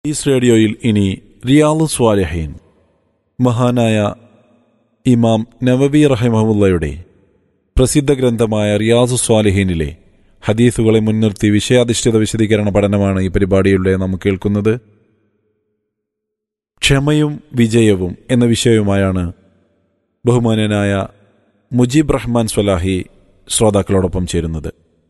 is റേഡിയോയിൽ ഇനി റിയാലു സ്വാലിഹീൻ മഹാനായ ഇമാം നവവി റഹിമഹുല്ലയുടെ പ്രസിദ്ധ ഗ്രന്ഥമായ റിയാസു സ്വാലിഹീനിലെ ഹദീസുകളെ മുൻനിർത്തി വിഷയാധിഷ്ഠിത വിശദീകരണ പഠനമാണ് ഈ പരിപാടിയിലൂടെ നാം കേൾക്കുന്നത് ക്ഷമയും വിജയവും എന്ന വിഷയവുമായാണ് ബഹുമാനനായ മുജീബ് റഹ്മാൻ സ്വലാഹി ശ്രോതാക്കളോടൊപ്പം ചേരുന്നത്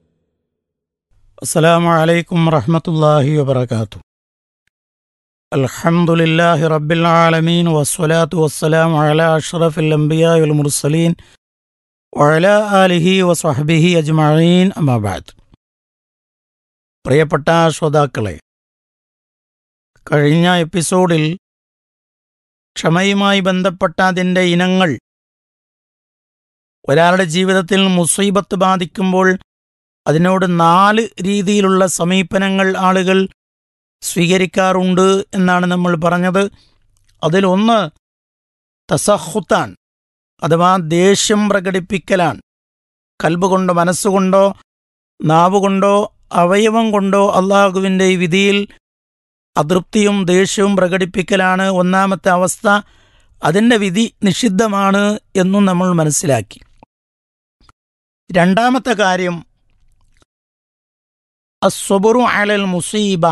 السلام عليكم ورحمة الله وبركاته الحمد لله رب العالمين والصلاة والسلام على أشرف الأنبياء والمرسلين وعلى آله وصحبه أجمعين أما بعد പ്രിയപ്പെട്ട ശ്രോതാക്കളെ കഴിഞ്ഞ എപ്പിസോഡിൽ ക്ഷമയുമായി ബന്ധപ്പെട്ട അതിൻ്റെ ഇനങ്ങൾ ഒരാളുടെ ജീവിതത്തിൽ മുസീബത്ത് ബാധിക്കുമ്പോൾ അതിനോട് നാല് രീതിയിലുള്ള സമീപനങ്ങൾ ആളുകൾ സ്വീകരിക്കാറുണ്ട് എന്നാണ് നമ്മൾ പറഞ്ഞത് അതിലൊന്ന് തസഹുത്താൻ അഥവാ ദേഷ്യം പ്രകടിപ്പിക്കലാണ് കൽബ് കൊണ്ടോ മനസ്സുകൊണ്ടോ നാവുകൊണ്ടോ അവയവം കൊണ്ടോ അള്ളാഹുവിൻ്റെ ഈ വിധിയിൽ അതൃപ്തിയും ദേഷ്യവും പ്രകടിപ്പിക്കലാണ് ഒന്നാമത്തെ അവസ്ഥ അതിൻ്റെ വിധി നിഷിദ്ധമാണ് എന്നും നമ്മൾ മനസ്സിലാക്കി രണ്ടാമത്തെ കാര്യം അസ്വബുറു അലൽ മുസീബ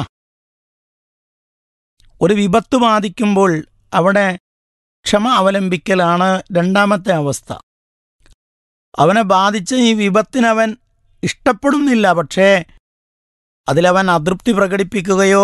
ഒരു വിപത്ത് ബാധിക്കുമ്പോൾ അവിടെ ക്ഷമ അവലംബിക്കലാണ് രണ്ടാമത്തെ അവസ്ഥ അവനെ ബാധിച്ച ഈ വിപത്തിനവൻ ഇഷ്ടപ്പെടുന്നില്ല പക്ഷേ അതിലവൻ അതൃപ്തി പ്രകടിപ്പിക്കുകയോ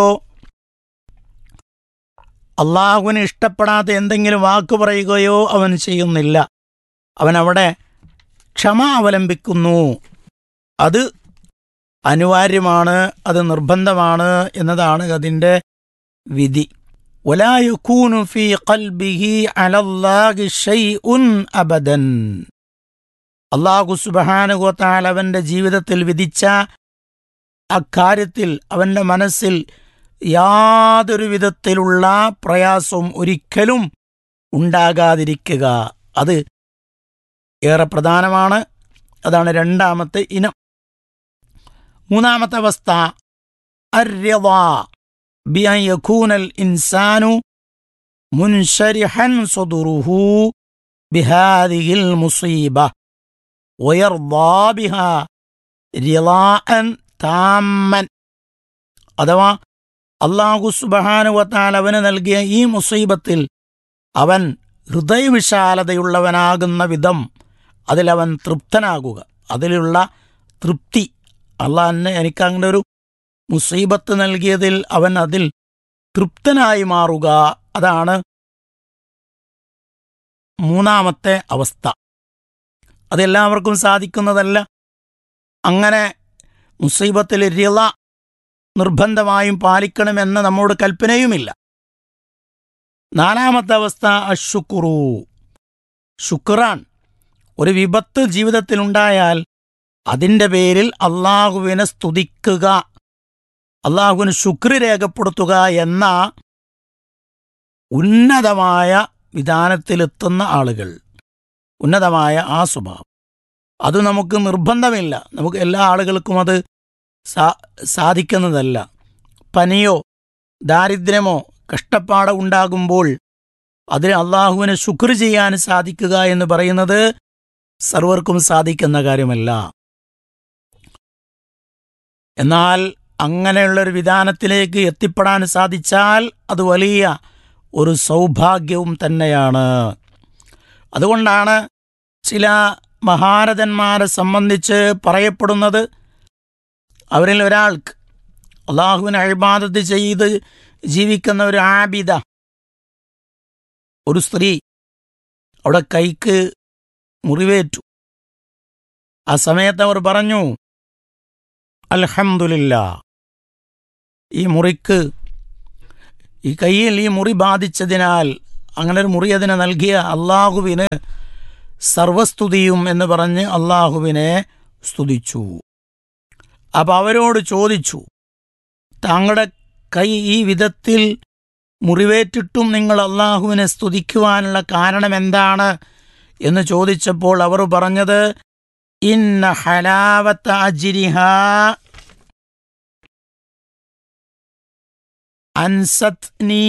അള്ളാഹുവിന് ഇഷ്ടപ്പെടാത്ത എന്തെങ്കിലും വാക്ക് പറയുകയോ അവൻ ചെയ്യുന്നില്ല അവൻ അവിടെ ക്ഷമ അവലംബിക്കുന്നു അത് അനിവാര്യമാണ് അത് നിർബന്ധമാണ് എന്നതാണ് അതിൻ്റെ വിധി ولا يكون في قلبه على الله شيء أبدا അള്ളാഹു സുബഹാനുഗോത്താൽ അവൻ്റെ ജീവിതത്തിൽ വിധിച്ച അക്കാര്യത്തിൽ അവൻ്റെ മനസ്സിൽ യാതൊരു വിധത്തിലുള്ള പ്രയാസവും ഒരിക്കലും ഉണ്ടാകാതിരിക്കുക അത് ഏറെ പ്രധാനമാണ് അതാണ് രണ്ടാമത്തെ ഇനം മൂന്നാമത്തെ അവസ്ഥ الرضا بأن يكون الإنسان منشرحا صدره بهذه المصيبة ويرضى بها رضاء تاما അഥവാ അള്ളാഹു സുബഹാനുവത്താൽ അവന് നൽകിയ ഈ മുസീബത്തിൽ അവൻ ഹൃദയവിശാലതയുള്ളവനാകുന്ന വിധം അതിലവൻ തൃപ്തനാകുക അതിലുള്ള തൃപ്തി അള്ളാഹ് എനിക്ക് അങ്ങനെ ഒരു മുസീബത്ത് നൽകിയതിൽ അവൻ അതിൽ തൃപ്തനായി മാറുക അതാണ് മൂന്നാമത്തെ അവസ്ഥ അതെല്ലാവർക്കും സാധിക്കുന്നതല്ല അങ്ങനെ മുസീബത്തിൽ റിള നിർബന്ധമായും പാലിക്കണമെന്ന് നമ്മോട് കൽപ്പനയുമില്ല നാലാമത്തെ അവസ്ഥ അശുക്കുറു ശുക്രാൻ ഒരു വിപത്ത് ജീവിതത്തിലുണ്ടായാൽ അതിൻ്റെ പേരിൽ അള്ളാഹുവിനെ സ്തുതിക്കുക അള്ളാഹുവിന് ശുക്ർ രേഖപ്പെടുത്തുക എന്ന ഉന്നതമായ വിധാനത്തിലെത്തുന്ന ആളുകൾ ഉന്നതമായ ആ സ്വഭാവം അത് നമുക്ക് നിർബന്ധമില്ല നമുക്ക് എല്ലാ ആളുകൾക്കും അത് സാ സാധിക്കുന്നതല്ല പനിയോ ദാരിദ്ര്യമോ കഷ്ടപ്പാടോ ഉണ്ടാകുമ്പോൾ അതിന് അള്ളാഹുവിന് ശുക്ർ ചെയ്യാൻ സാധിക്കുക എന്ന് പറയുന്നത് സർവർക്കും സാധിക്കുന്ന കാര്യമല്ല എന്നാൽ അങ്ങനെയുള്ളൊരു വിധാനത്തിലേക്ക് എത്തിപ്പെടാൻ സാധിച്ചാൽ അത് വലിയ ഒരു സൗഭാഗ്യവും തന്നെയാണ് അതുകൊണ്ടാണ് ചില മഹാരഥന്മാരെ സംബന്ധിച്ച് പറയപ്പെടുന്നത് അവരിൽ ഒരാൾക്ക് അള്ളാഹുവിന് അഴിബാദത്ത് ചെയ്ത് ജീവിക്കുന്ന ഒരു ആബിദ ഒരു സ്ത്രീ അവിടെ കൈക്ക് മുറിവേറ്റു ആ സമയത്ത് അവർ പറഞ്ഞു അൽഹംദുലില്ല ഈ മുറിക്ക് ഈ കയ്യിൽ ഈ മുറി ബാധിച്ചതിനാൽ അങ്ങനെ ഒരു മുറി അതിനെ നൽകിയ അള്ളാഹുവിന് സർവസ്തുതിയും എന്ന് പറഞ്ഞ് അള്ളാഹുവിനെ സ്തുതിച്ചു അപ്പം അവരോട് ചോദിച്ചു താങ്കളുടെ കൈ ഈ വിധത്തിൽ മുറിവേറ്റിട്ടും നിങ്ങൾ അള്ളാഹുവിനെ സ്തുതിക്കുവാനുള്ള കാരണം എന്താണ് എന്ന് ചോദിച്ചപ്പോൾ അവർ പറഞ്ഞത് ഇന്ന ഹലാവത്ത അജിരിഹ അൻസത് നീ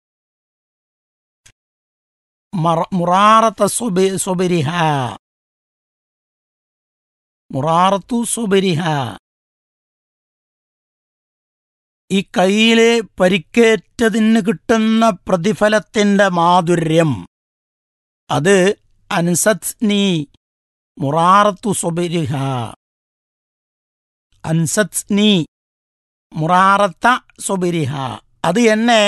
മുറാറത്ത സുബി സുബിരിഹ മുറാറത്തു സുബിരിഹ ഈ കയ്യില് പരിക്കേറ്റതിന് കിട്ടുന്ന പ്രതിഫലത്തിന്റെ മാധുര്യം അത് അൻസത് നീ മുറാറത്തു സുബിരിഹ അൻസത് നീ മുറാറത്ത സുബിരിഹ അത് എന്നെ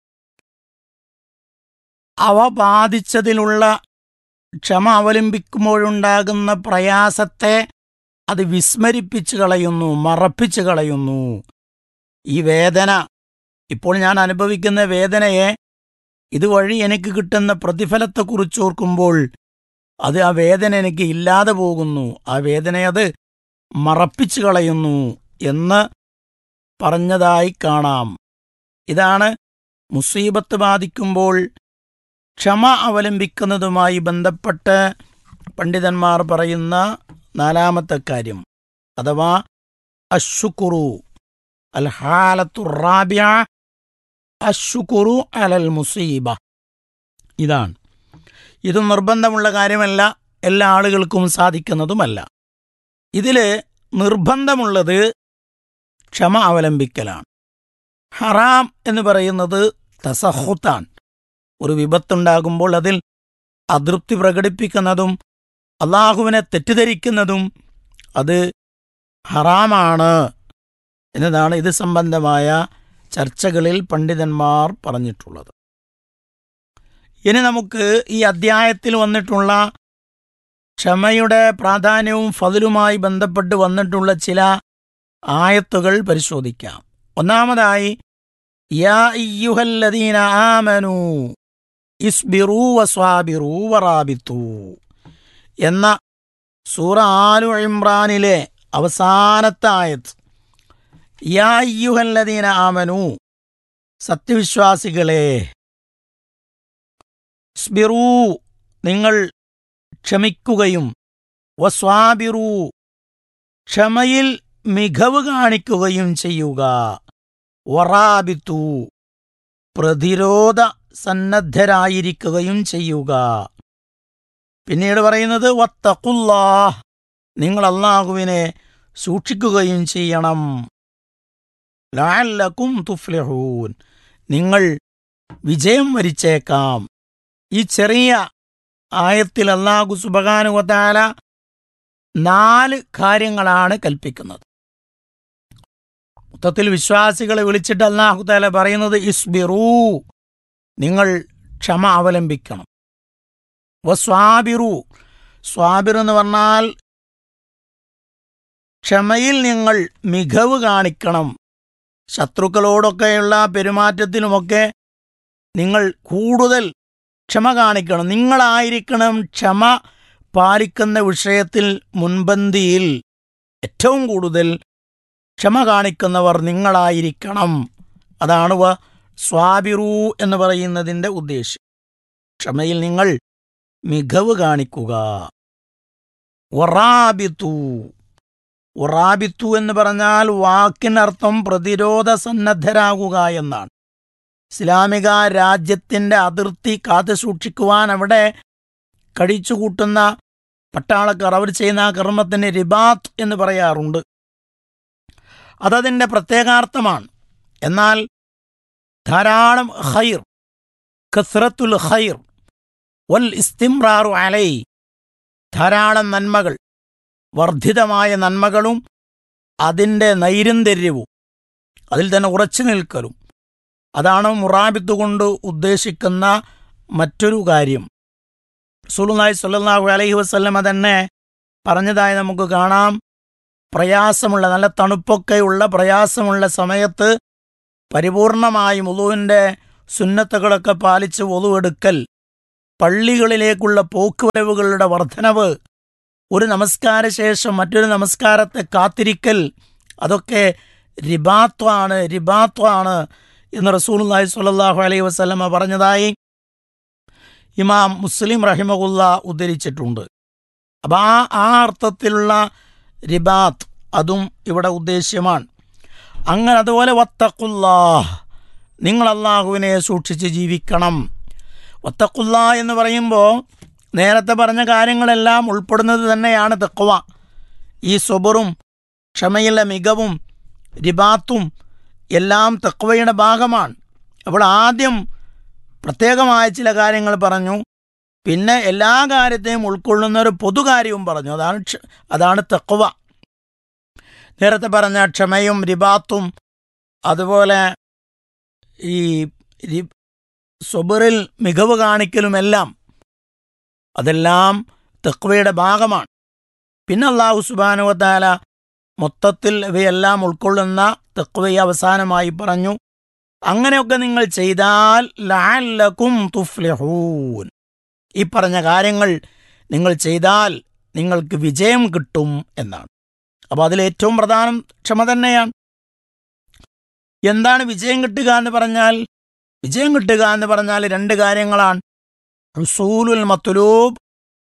അവ ബാധിച്ചതിലുള്ള ക്ഷമ അവലംബിക്കുമ്പോഴുണ്ടാകുന്ന പ്രയാസത്തെ അത് വിസ്മരിപ്പിച്ചു കളയുന്നു മറപ്പിച്ചു കളയുന്നു ഈ വേദന ഇപ്പോൾ ഞാൻ അനുഭവിക്കുന്ന വേദനയെ ഇതുവഴി എനിക്ക് കിട്ടുന്ന പ്രതിഫലത്തെക്കുറിച്ച് ഓർക്കുമ്പോൾ അത് ആ വേദന എനിക്ക് ഇല്ലാതെ പോകുന്നു ആ വേദനയെ അത് മറപ്പിച്ചു കളയുന്നു എന്ന് പറഞ്ഞതായി കാണാം ഇതാണ് മുസീബത്ത് ബാധിക്കുമ്പോൾ ക്ഷമ അവലംബിക്കുന്നതുമായി ബന്ധപ്പെട്ട് പണ്ഡിതന്മാർ പറയുന്ന നാലാമത്തെ കാര്യം അഥവാ അശുക്കുറു അൽ ഹാലത്തു റാബിയ അശുക്കുറു അലൽ മുസീബ ഇതാണ് ഇത് നിർബന്ധമുള്ള കാര്യമല്ല എല്ലാ ആളുകൾക്കും സാധിക്കുന്നതുമല്ല ഇതില് നിർബന്ധമുള്ളത് ക്ഷമ അവലംബിക്കലാണ് ഹറാം എന്ന് പറയുന്നത് തസഹുത്താണ് ഒരു വിപത്തുണ്ടാകുമ്പോൾ അതിൽ അതൃപ്തി പ്രകടിപ്പിക്കുന്നതും അള്ളാഹുവിനെ തെറ്റിദ്ധരിക്കുന്നതും അത് ഹറാമാണ് എന്നതാണ് ഇത് സംബന്ധമായ ചർച്ചകളിൽ പണ്ഡിതന്മാർ പറഞ്ഞിട്ടുള്ളത് ഇനി നമുക്ക് ഈ അദ്ധ്യായത്തിൽ വന്നിട്ടുള്ള ക്ഷമയുടെ പ്രാധാന്യവും ഫതിലുമായി ബന്ധപ്പെട്ട് വന്നിട്ടുള്ള ചില ആയത്തുകൾ പരിശോധിക്കാം ഒന്നാമതായി യാ ഇയ്യുഹല്ലദീന ആമനു ഇസ്ബിറൂ വസ്വാബിറൂ വറാബിത്തു എന്ന സൂറ ആലു ഇമ്രാനിലെ അവസാനത്തെ ആയത്ത് യാ അയ്യുഹല്ലദീന ആമനു സത്യവിശ്വാസികളെ സ്ബിറൂ നിങ്ങൾ ക്ഷമിക്കുകയും വസ്വാബിറൂ ക്ഷമയിൽ മികവ് കാണിക്കുകയും ചെയ്യുക വറാബിത്തു പ്രതിരോധ സന്നദ്ധരായിരിക്കുകയും ചെയ്യുക പിന്നീട് പറയുന്നത് വത്തക്കുല്ലാ നിങ്ങൾ അള്ളാഹുവിനെ സൂക്ഷിക്കുകയും ചെയ്യണം ലാലക്കും തുഫ്ലഹൂൻ നിങ്ങൾ വിജയം വരിച്ചേക്കാം ഈ ചെറിയ ആയത്തിൽ അള്ളാഹു സുബകാനുവത്താല നാല് കാര്യങ്ങളാണ് കൽപ്പിക്കുന്നത് മൊത്തത്തിൽ വിശ്വാസികളെ വിളിച്ചിട്ട് അള്ളാഹു താല പറയുന്നത് ഇസ്ബിറൂ നിങ്ങൾ ക്ഷമ അവലംബിക്കണം വസ്വാബിറു സ്വാബിർ എന്ന് പറഞ്ഞാൽ ക്ഷമയിൽ നിങ്ങൾ മികവ് കാണിക്കണം ശത്രുക്കളോടൊക്കെയുള്ള പെരുമാറ്റത്തിലുമൊക്കെ നിങ്ങൾ കൂടുതൽ ക്ഷമ കാണിക്കണം നിങ്ങളായിരിക്കണം ക്ഷമ പാലിക്കുന്ന വിഷയത്തിൽ മുൻപന്തിയിൽ ഏറ്റവും കൂടുതൽ ക്ഷമ കാണിക്കുന്നവർ നിങ്ങളായിരിക്കണം അതാണ് വ സ്വാബിറു എന്ന് പറയുന്നതിൻ്റെ ഉദ്ദേശ്യം ക്ഷമയിൽ നിങ്ങൾ മികവ് കാണിക്കുക ഒറാബിത്തു ഒറാബിത്തു എന്ന് പറഞ്ഞാൽ വാക്കിനർത്ഥം പ്രതിരോധ സന്നദ്ധരാകുക എന്നാണ് ഇസ്ലാമിക രാജ്യത്തിന്റെ അതിർത്തി കാത്തു സൂക്ഷിക്കുവാൻ അവിടെ കഴിച്ചുകൂട്ടുന്ന പട്ടാളക്കാർ അവർ ചെയ്യുന്ന ആ കർമ്മത്തിന് റിബാത്ത് എന്ന് പറയാറുണ്ട് അതതിൻ്റെ പ്രത്യേകാർത്ഥമാണ് എന്നാൽ ധാരാളം ഖൈർ കസ്രത്തുൽ ഖൈർ വൽ ഇസ്തിംറാറു അലൈ ധാരാളം നന്മകൾ വർദ്ധിതമായ നന്മകളും അതിൻ്റെ നൈരന്തര്യവും അതിൽ തന്നെ ഉറച്ചു നിൽക്കലും അതാണ് മുറാബിത്ത് കൊണ്ട് ഉദ്ദേശിക്കുന്ന മറ്റൊരു കാര്യം സുലുനായി സല്ലാഹു അലൈഹി വസ്ല്ലമ തന്നെ പറഞ്ഞതായി നമുക്ക് കാണാം പ്രയാസമുള്ള നല്ല തണുപ്പൊക്കെയുള്ള പ്രയാസമുള്ള സമയത്ത് പരിപൂർണമായും ഒലുവിൻ്റെ സുന്നത്തുകളൊക്കെ പാലിച്ച് ഒലുവെടുക്കൽ പള്ളികളിലേക്കുള്ള പോക്കുവരവുകളുടെ വർധനവ് ഒരു നമസ്കാര ശേഷം മറ്റൊരു നമസ്കാരത്തെ കാത്തിരിക്കൽ അതൊക്കെ റിബാത്വാണ് റിബാത്വാണ് എന്ന് റസൂൽല്ലാഹി സ്വല്ലല്ലാഹു അലൈഹി വസല്ലമ പറഞ്ഞതായി ഇമാം മുസ്ലിം റഹിമകുല്ല ഉദ്ധരിച്ചിട്ടുണ്ട് അപ്പം ആ ആ അർത്ഥത്തിലുള്ള റിബാത്ത് അതും ഇവിടെ ഉദ്ദേശ്യമാണ് അങ്ങനെ അതുപോലെ വത്തക്കുല്ലാ നിങ്ങൾ അള്ളാഹുവിനെ സൂക്ഷിച്ച് ജീവിക്കണം ഒത്തക്കുള്ള എന്ന് പറയുമ്പോൾ നേരത്തെ പറഞ്ഞ കാര്യങ്ങളെല്ലാം ഉൾപ്പെടുന്നത് തന്നെയാണ് തെക്കുവ ഈ സ്വബറും ക്ഷമയുള്ള മികവും രിബാത്തും എല്ലാം തെക്കുവയുടെ ഭാഗമാണ് അപ്പോൾ ആദ്യം പ്രത്യേകമായ ചില കാര്യങ്ങൾ പറഞ്ഞു പിന്നെ എല്ലാ കാര്യത്തെയും ഉൾക്കൊള്ളുന്ന ഒരു പൊതുകാര്യവും പറഞ്ഞു അതാണ് ക്ഷ- അതാണ് തെക്കുവ നേരത്തെ പറഞ്ഞ ക്ഷമയും റിബാത്തും അതുപോലെ ഈ രി- സ്വബറിൽ മികവ് കാണിക്കലുമെല്ലാം അതെല്ലാം തെക്കുവയുടെ ഭാഗമാണ് പിന്നെ അള്ളാഹു സുബാനുവത്താല മൊത്തത്തിൽ ഇവയെല്ലാം ഉൾക്കൊള്ളുന്ന തെക്കുവയെ അവസാനമായി പറഞ്ഞു അങ്ങനെയൊക്കെ നിങ്ങൾ ചെയ്താൽ ലഅല്ലക്കും തുഫ്ലിഹൂൻ ഈ പറഞ്ഞ കാര്യങ്ങൾ നിങ്ങൾ ചെയ്താൽ നിങ്ങൾക്ക് വിജയം കിട്ടും എന്നാണ് അപ്പോൾ അതിലേറ്റവും പ്രധാനം ക്ഷമ തന്നെയാണ് എന്താണ് വിജയം കിട്ടുക എന്ന് പറഞ്ഞാൽ വിജയം കിട്ടുക എന്ന് പറഞ്ഞാൽ രണ്ട് കാര്യങ്ങളാണ് ഹുസൂലുൽ മത്തുലൂബ്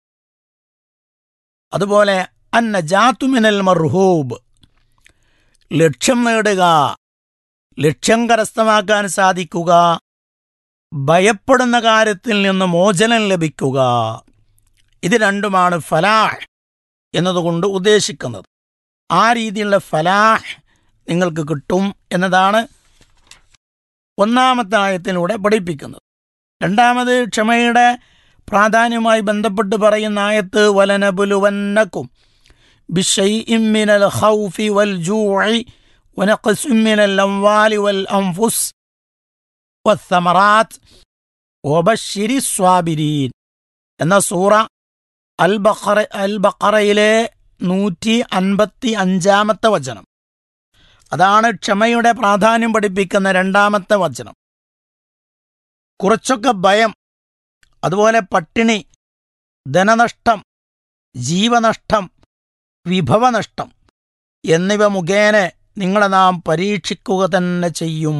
അതുപോലെ അന്ന ജാത്തുമിനൽ മർഹൂബ് ലക്ഷ്യം നേടുക ലക്ഷ്യം കരസ്ഥമാക്കാൻ സാധിക്കുക ഭയപ്പെടുന്ന കാര്യത്തിൽ നിന്ന് മോചനം ലഭിക്കുക ഇത് രണ്ടുമാണ് ഫലാഹ് എന്നതുകൊണ്ട് ഉദ്ദേശിക്കുന്നത് ആ രീതിയിലുള്ള ഫലാഹ് നിങ്ങൾക്ക് കിട്ടും എന്നതാണ് ഒന്നാമത്തെ ആയത്തിലൂടെ പഠിപ്പിക്കുന്നത് രണ്ടാമത് ക്ഷമയുടെ പ്രാധാന്യവുമായി ബന്ധപ്പെട്ട് പറയുന്ന ആയത്ത് വലനബുലുവന്നക്കും بشيء من الخوف والجوع ونقص من الأموال والأنفس والثمرات وبشر الصابرين എന്ന സൂറ അൽ ബഖറ അൽ ബഖറയിലെ നൂറ്റി അൻപത്തി അഞ്ചാമത്തെ വചനം അതാണ് ക്ഷമയുടെ പ്രാധാന്യം പഠിപ്പിക്കുന്ന രണ്ടാമത്തെ വചനം കുറച്ചൊക്കെ ഭയം അതുപോലെ പട്ടിണി ധനനഷ്ടം ജീവനഷ്ടം വിഭവനഷ്ടം എന്നിവ മുഖേന നിങ്ങളെ നാം പരീക്ഷിക്കുക തന്നെ ചെയ്യും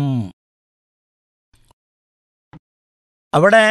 അവിടെ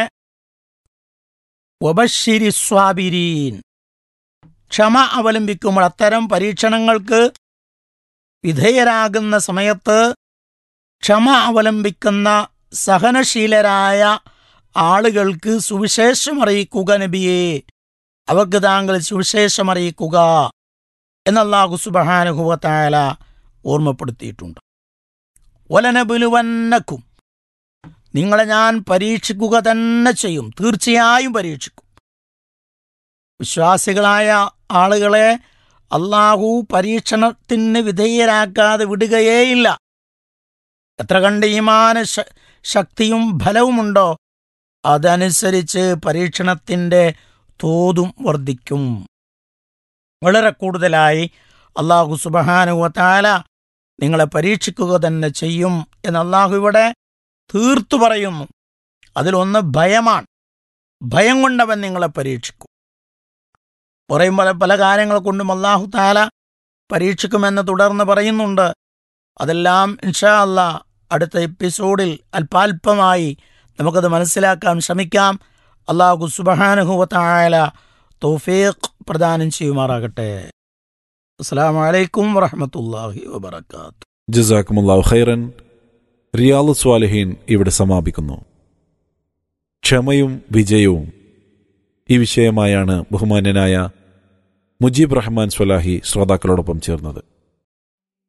വബശ്ശിരി സ്വാബിരീൻ ക്ഷമ അവലംബിക്കുമ്പോൾ അത്തരം പരീക്ഷണങ്ങൾക്ക് വിധേയരാകുന്ന സമയത്ത് ക്ഷമ അവലംബിക്കുന്ന സഹനശീലരായ ആളുകൾക്ക് സുവിശേഷം അറിയിക്കുക നബിയെ അവർക്ക് താങ്കൾ സുവിശേഷം അറിയിക്കുക എന്നല്ലാഹു സുബഹാനുഭവത്തായ ഓർമ്മപ്പെടുത്തിയിട്ടുണ്ട് ഒലനബുലുവന്നക്കും നിങ്ങളെ ഞാൻ പരീക്ഷിക്കുക തന്നെ ചെയ്യും തീർച്ചയായും പരീക്ഷിക്കും വിശ്വാസികളായ ആളുകളെ അള്ളാഹു പരീക്ഷണത്തിന് വിധേയരാക്കാതെ വിടുകയേയില്ല എത്ര കണ്ട് ഈമാന ശ- ശക്തിയും ഫലവുമുണ്ടോ അതനുസരിച്ച് പരീക്ഷണത്തിൻ്റെ തോതും വർദ്ധിക്കും വളരെ കൂടുതലായി അള്ളാഹു സുബഹാനുവത്താല നിങ്ങളെ പരീക്ഷിക്കുക തന്നെ ചെയ്യും എന്ന് അള്ളാഹു ഇവിടെ തീർത്തു പറയുന്നു അതിലൊന്ന് ഭയമാണ് ഭയം കൊണ്ടവൻ നിങ്ങളെ പരീക്ഷിക്കും പറയും പല പല കാര്യങ്ങൾ കൊണ്ടും അള്ളാഹു താല പരീക്ഷിക്കുമെന്ന് തുടർന്ന് പറയുന്നുണ്ട് അതെല്ലാം ഇൻഷാ അല്ലാ അടുത്ത എപ്പിസോഡിൽ അല്പാൽപമായി നമുക്കത് മനസ്സിലാക്കാൻ ശ്രമിക്കാം അള്ളാഹു സുബഹാനുഹുവത്തായ തൗഫീഖ് പ്രദാനം ചെയ്യുമാറാകട്ടെ അസ്സാം വലൈക്കും വറഹമത്തല്ലാഹി വബർക്കാത്തു ജസാക്കുമുല്ലാഹു ഖൈറൻ റിയാലു സ്വാലിഹീൻ ഇവിടെ സമാപിക്കുന്നു ക്ഷമയും വിജയവും ഈ വിഷയമായാണ് ബഹുമാന്യനായ മുജീബ് റഹ്മാൻ സ്വലാഹി ശ്രോതാക്കളോടൊപ്പം ചേർന്നത്